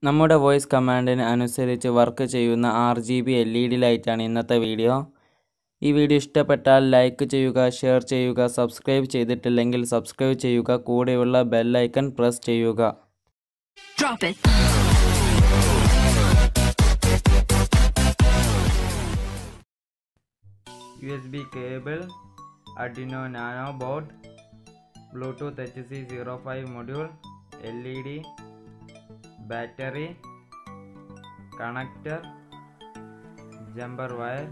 നമ്മുടെ വോയിസ് കമാൻഡിന് അനുസരിച്ച് വർക്ക് ചെയ്യുന്ന R G B L E D ലൈറ്റാണ് ഇന്നത്തെ വീഡിയോ ഈ വീഡിയോ ഇഷ്ടപ്പെട്ടാൽ ലൈക്ക് ചെയ്യുക ഷെയർ ചെയ്യുക സബ്സ്ക്രൈബ് ചെയ്തിട്ടില്ലെങ്കിൽ സബ്സ്ക്രൈബ് ചെയ്യുക കൂടെയുള്ള ബെൽ ഐക്കൺ പ്രസ് ചെയ്യുക Drop it. U S B cable Arduino nano board bluetooth H C zero five module L E D battery connector jumper wire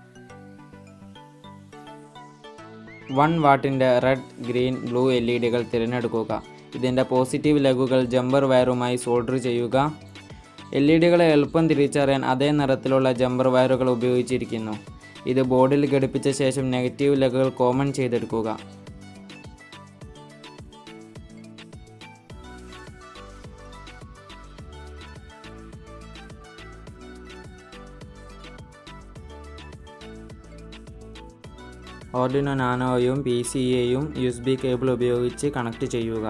one വാട്ടിൻ്റെ red green blue L E ഡികൾ തിരഞ്ഞെടുക്കുക ഇതിൻ്റെ positive ലഗുകൾ jumper വയറുമായി solder ചെയ്യുക L E ഡികളെ എളുപ്പം തിരിച്ചറിയാൻ അതേ നിറത്തിലുള്ള ജമ്പർ വയറുകൾ ഉപയോഗിച്ചിരിക്കുന്നു ഇത് ബോർഡിൽ ഘടിപ്പിച്ച ശേഷം നെഗറ്റീവ് ലഗുകൾ കോമൺ ചെയ്തെടുക്കുക ഓർഡിനോ നാനോയും പി സി എയും യു എസ് ബി കേബിൾ ഉപയോഗിച്ച് കണക്ട് ചെയ്യുക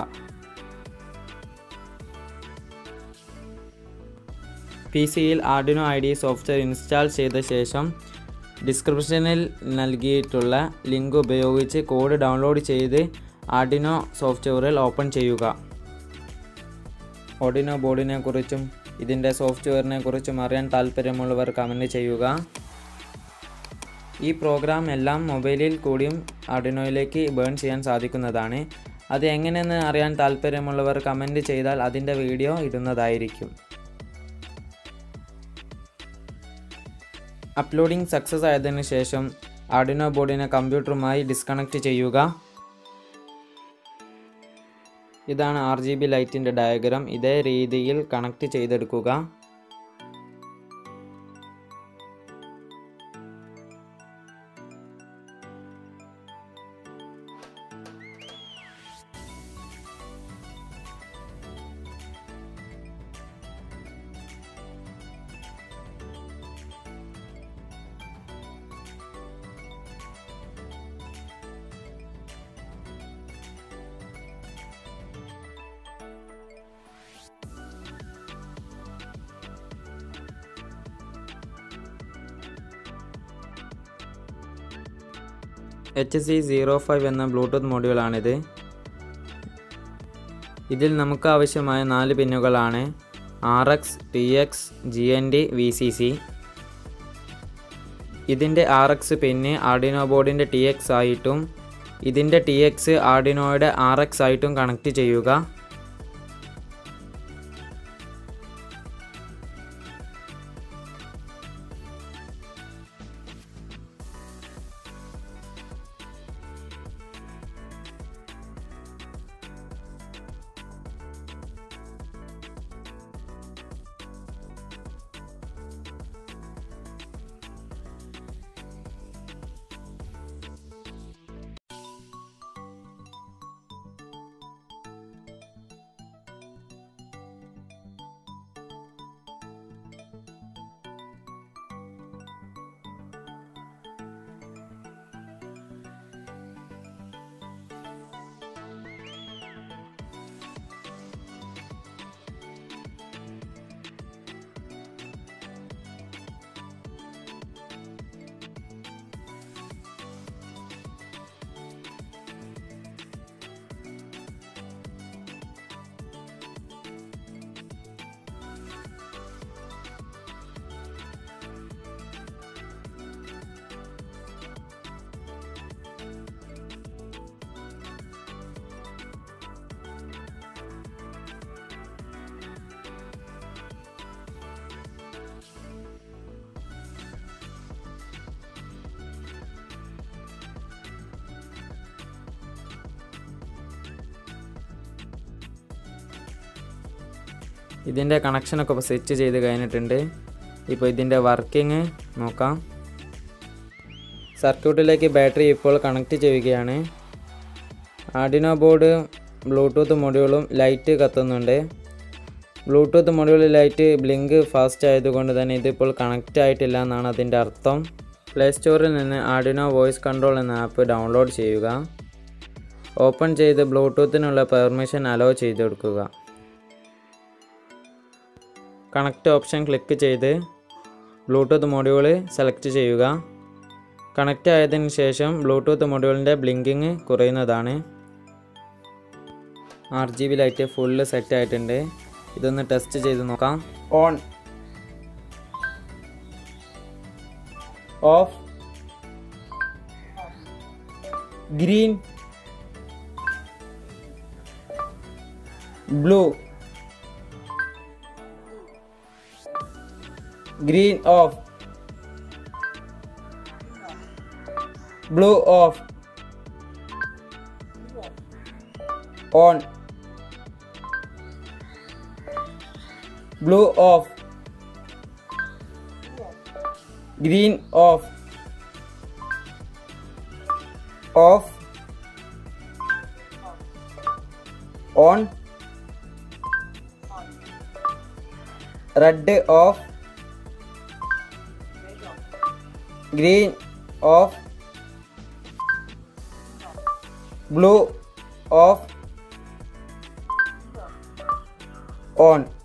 പി സിയിൽ Arduino I D software install ചെയ്ത ശേഷം ഡിസ്ക്രിപ്ഷനിൽ നൽകിയിട്ടുള്ള ലിങ്ക് ഉപയോഗിച്ച് കോഡ് ഡൗൺലോഡ് ചെയ്ത് ആർഡിനോ സോഫ്റ്റ്വെയറിൽ ഓപ്പൺ ചെയ്യുക ഓർഡിനോ ബോർഡിനെ കുറിച്ചും ഇതിൻ്റെ സോഫ്റ്റ്വെയറിനെ കുറിച്ചും അറിയാൻ താല്പര്യമുള്ളവർ കമൻറ്റ് ചെയ്യുക ഈ പ്രോഗ്രാം എല്ലാം മൊബൈലിൽ കൂടിയും ആർഡിനോയിലേക്ക് ബേൺ ചെയ്യാൻ സാധിക്കുന്നതാണ് അത് എങ്ങനെയെന്ന് അറിയാൻ താല്പര്യമുള്ളവർ കമൻറ്റ് ചെയ്താൽ അതിൻ്റെ വീഡിയോ ഇടുന്നതായിരിക്കും അപ്ലോഡിംഗ് സക്സസ് ആയതിനു ശേഷം ആർഡിനോ ബോർഡിനെ കമ്പ്യൂട്ടറുമായി ഡിസ്കണക്ട് ചെയ്യുക ഇതാണ് ആർ ജി ബി ലൈറ്റിൻ്റെ ഡയഗ്രാം ഇതേ രീതിയിൽ കണക്ട് ചെയ്തെടുക്കുക എച്ച് സി സീറോ ഫൈവ് എന്ന ബ്ലൂടൂത്ത് മൊഡ്യൂളാണിത് ഇതിൽ നമുക്ക് ആവശ്യമായ നാല് പിന്നുകളാണ് R X T X G N D V C C ഇതിൻ്റെ ആർ എക്സ് പിന്ന് ആർഡിനോ ബോർഡിൻ്റെ ടി എക്സ് ആയിട്ടും ഇതിൻ്റെ ടി എക്സ് ആർഡിനോയുടെ ആർ എക്സ് ആയിട്ടും കണക്ട് ചെയ്യുക ഇതിൻ്റെ കണക്ഷനൊക്കെ ഇപ്പോൾ സെറ്റ് ചെയ്ത് കഴിഞ്ഞിട്ടുണ്ട് ഇപ്പോൾ ഇതിൻ്റെ വർക്കിംഗ് നോക്കാം സർക്യൂട്ടിലേക്ക് ബാറ്ററി ഇപ്പോൾ കണക്ട് ചെയ്യുകയാണ് ആർഡിനോ ബോർഡ് ബ്ലൂടൂത്ത് മൊഡ്യൂളും ലൈറ്റ് കത്തുന്നുണ്ട് ബ്ലൂടൂത്ത് മൊഡ്യൂളിൽ ലൈറ്റ് ബ്ലിങ്ക് ഫാസ്റ്റ് ആയതുകൊണ്ട് തന്നെ ഇതിപ്പോൾ കണക്റ്റ് ആയിട്ടില്ല എന്നാണ് അതിൻ്റെ അർത്ഥം പ്ലേ സ്റ്റോറിൽ നിന്ന് ആർഡിനോ വോയിസ് കൺട്രോൾ എന്ന ആപ്പ് ഡൗൺലോഡ് ചെയ്യുക ഓപ്പൺ ചെയ്ത് ബ്ലൂടൂത്തിനുള്ള പെർമിഷൻ അലോ ചെയ്ത് കൊടുക്കുക കണക്റ്റ് ഓപ്ഷൻ ക്ലിക്ക് ചെയ്ത് ബ്ലൂടൂത്ത് മൊഡ്യൂൾ സെലക്ട് ചെയ്യുക കണക്റ്റ് ആയതിനു ശേഷം ബ്ലൂടൂത്ത് മൊഡ്യൂളിൻ്റെ ബ്ലിങ്കിങ് കുറയുന്നതാണ് R G B light full set ആയിട്ടുണ്ട് ഇതൊന്ന് ടെസ്റ്റ് ചെയ്ത് നോക്കാം on off green blue green off blue off on blue off green off off on red off green off blue off on